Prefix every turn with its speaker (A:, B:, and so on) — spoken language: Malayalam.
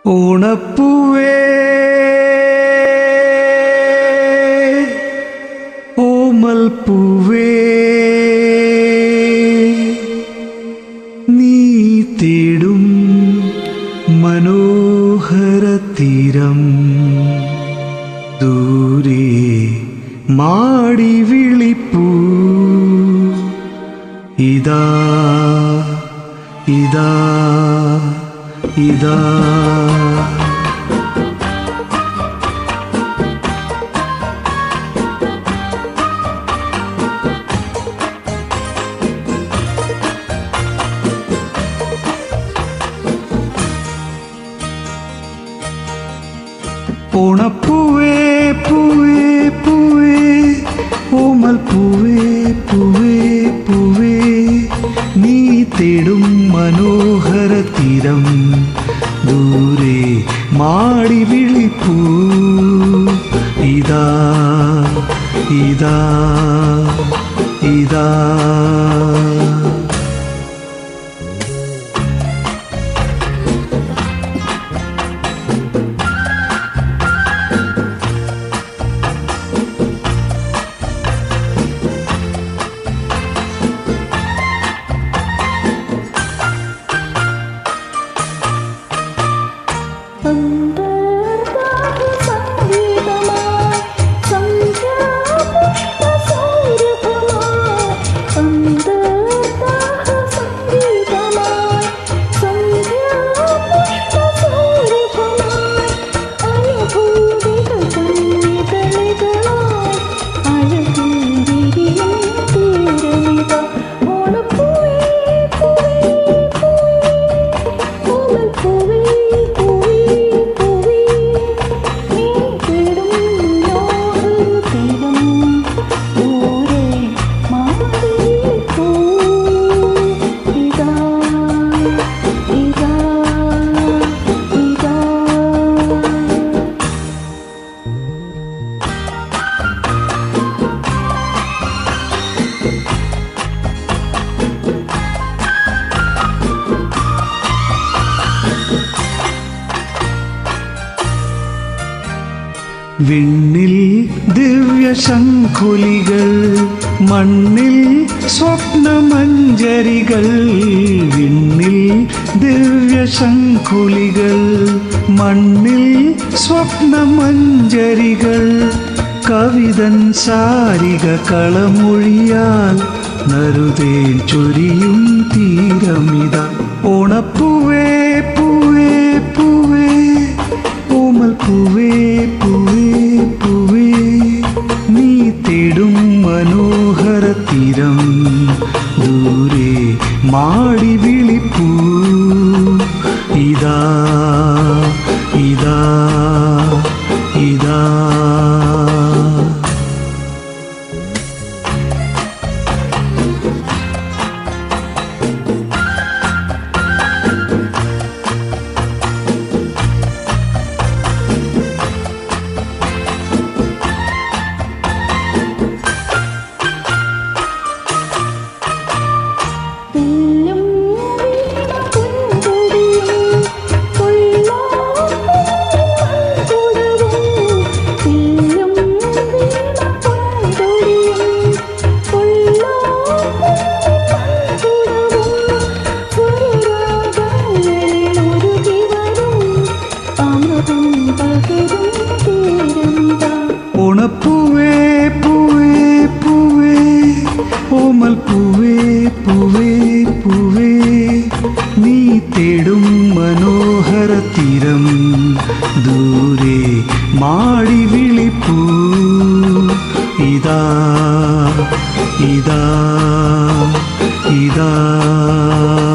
A: ഓണപ്പൂവേ ഓമൽ പൂവേ നീ തേടും മനോഹര തീരം ദൂരെ മാടി വിളിപ്പൂ ഇതാ ഇതാ ഇതാ ഓണപ്പൂവേ പൂവേ പൂവേ ഓമൽ പൂവേ പൂവേ പൂവേ നീ തേടും മനോഹര തീരം ദൂരെ മാടി വിളിപ്പൂ ഇതാ ഇതാ ഇതാ
B: സംഗീതമായി സന്ധ്യാപുഷ്പസൗരഭമായി അന്തർദാഹ സംഗീതമായി സന്ധ്യാപുഷ്പസൗരഭമായി അനുഭൂതികൾ തന്നിതളികളായി അഴകിൽ വിരിയും തീരമിത ഓണപ്പൂവേ പൂവേ പൂവേ ഓമൽ പൂവേ പൂവേ പൂവേ നീ തേടും നോറ് തീരം ദൂരെ മാറിപ്പോ ഇതാ ഇതാ ഇതാ
A: വിണ്ണിൽ ദിവ്യശംഖുലികൾ മണ്ണിൽ സ്വപ്നമഞ്ജരികൾ വിണ്ണിൽ ദിവ്യശംഖുലികൾ മണ്ണിൽ സ്വപ്നമഞ്ജരികൾ കവിതൻ സാരിക കളമൊഴിയാൽ നരുതേൻ ചൊരിയും തീരമിത ഓണപ്പൂവേ പൂവേ പൂവേ ഓമൽ പൂവേ പൂവേ പൂവേ നീ തേടും മനോഹര തീരം ദൂരെ മാടി വിളിപ്പൂ ഇതാ ഇതാ ഇതാ
B: തെല്ലും വീണ പുൻകൊടിയും കൊള്ളാകുടവും തെല്ലും വീണ പുൻകൊടിയും കൊള്ളാകുടവും സ്വരരാഗങ്ങളിൽ ഉരുകി വരും അമൃതം പകരും തീരമിതാ
A: ഓണപ്പൂവേ പൂവേ പൂവേ ഓമൽ പൂവേ പൂവേ പൂവേ നീ തേടും മനോഹര തീരം ദൂരെ മാടി വിളിപ്പൂ ഇതാ ഇതാ ഇതാ